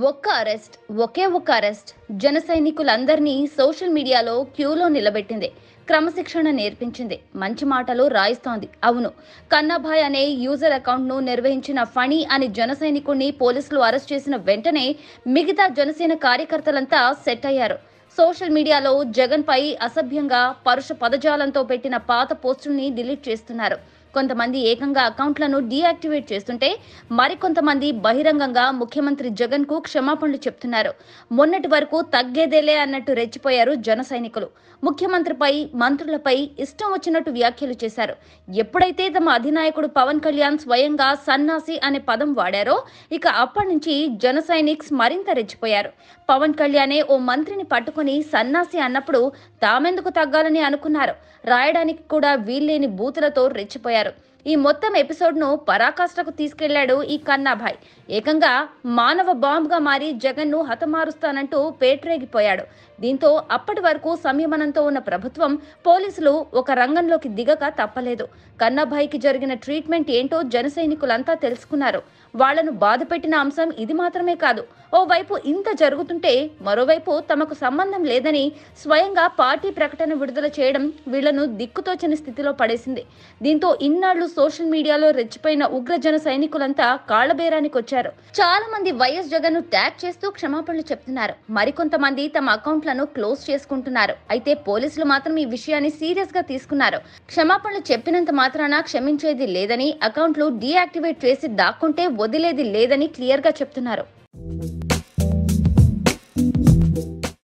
ఒక్క అరెస్ట్ ఒకే ఒక్క అరెస్ట్ జన సైనికులందరినీ సోషల్ మీడియాలో క్యూలో నిలబెట్టింది క్రమశిక్షణ నేర్పించింది మంచి మాటలు రాయిస్తోంది అవును కన్నాభాయ్ అనే యూజర్ అకౌంట్ను నిర్వహించిన ఫణి అనే జన సైనికుడిని పోలీసులు అరెస్ట్ చేసిన వెంటనే మిగతా జనసేన కార్యకర్తలంతా సెట్ అయ్యారు సోషల్ మీడియాలో జగన్ పై అసభ్యంగా పరుష పదజాలంతో పెట్టిన పాత పోస్టుల్ని డిలీట్ చేస్తున్నారు కొంతమంది ఏకంగా అకౌంట్లను డీయాక్టివేట్ చేస్తుంటే మరికొంతమంది బహిరంగంగా ముఖ్యమంత్రి జగన్ కు క్షమాపణలు చెప్తున్నారు మొన్నటి వరకు తగ్గేదేలే అన్నట్టు రెచ్చిపోయారు జన సైనికులు ముఖ్యమంత్రిపై మంత్రులపై ఇష్టం వచ్చినట్టు వ్యాఖ్యలు చేశారు ఎప్పుడైతే తమ అధినాయకుడు పవన్ కళ్యాణ్ స్వయంగా సన్నాసి అనే పదం వాడారో ఇక అప్పటి నుంచి జన సైనిక్స్ మరింత రెచ్చిపోయారు పవన్ కళ్యాణే ఓ మంత్రిని పట్టుకుని సన్నాసి అన్నప్పుడు తామెందుకు తగ్గాలని అనుకున్నారు రాయడానికి కూడా వీల్లేని బూతులతో రెచ్చిపోయారు ఈ మొత్తం ఎపిసోడ్ను పరాకాష్ఠకు తీసుకెళ్లాడు ఈ కన్నాభాయ్ ఏకంగా మానవ బాంబుగా మారి జగన్ను హతమారుస్తానంటూ పేట్రేగిపోయాడు దీంతో అప్పటి వరకు సంయమనంతో ఉన్న ప్రభుత్వం పోలీసులు ఒక రంగంలోకి దిగక తప్పలేదు కన్నాభాయ్కి జరిగిన ట్రీట్మెంట్ ఏంటో జన సైనికులంతా తెలుసుకున్నారు వాళ్లను బాధపెట్టిన అంశం ఇది మాత్రమే కాదు ఓవైపు ఇంత జరుగుతుంటే మరోవైపు తమకు సంబంధం లేదని స్వయంగా పార్టీ ప్రకటన విడుదల చేయడం వీళ్లను దిక్కుతోచని స్థితిలో పడేసింది దీంతో ఇన్నాళ్లు సోషల్ మీడియాలో రెచ్చిపోయిన ఉగ్ర జన సైనికులంతా కాళ్లబేరానికి వచ్చారు చాలా మంది వైఎస్ జగన్ ను ట్యాగ్ చేస్తూ క్షమాపణలు చెప్తున్నారు మరికొంతమంది తమ అకౌంట్లను క్లోజ్ చేసుకుంటున్నారు అయితే పోలీసులు మాత్రం ఈ విషయాన్ని సీరియస్ గా తీసుకున్నారు క్షమాపణలు చెప్పినంత మాత్రాన క్షమించేది లేదని అకౌంట్లు డీయాక్టివేట్ చేసి దాక్కుంటే వదిలేది లేదని క్లియర్ గా చెప్తున్నారు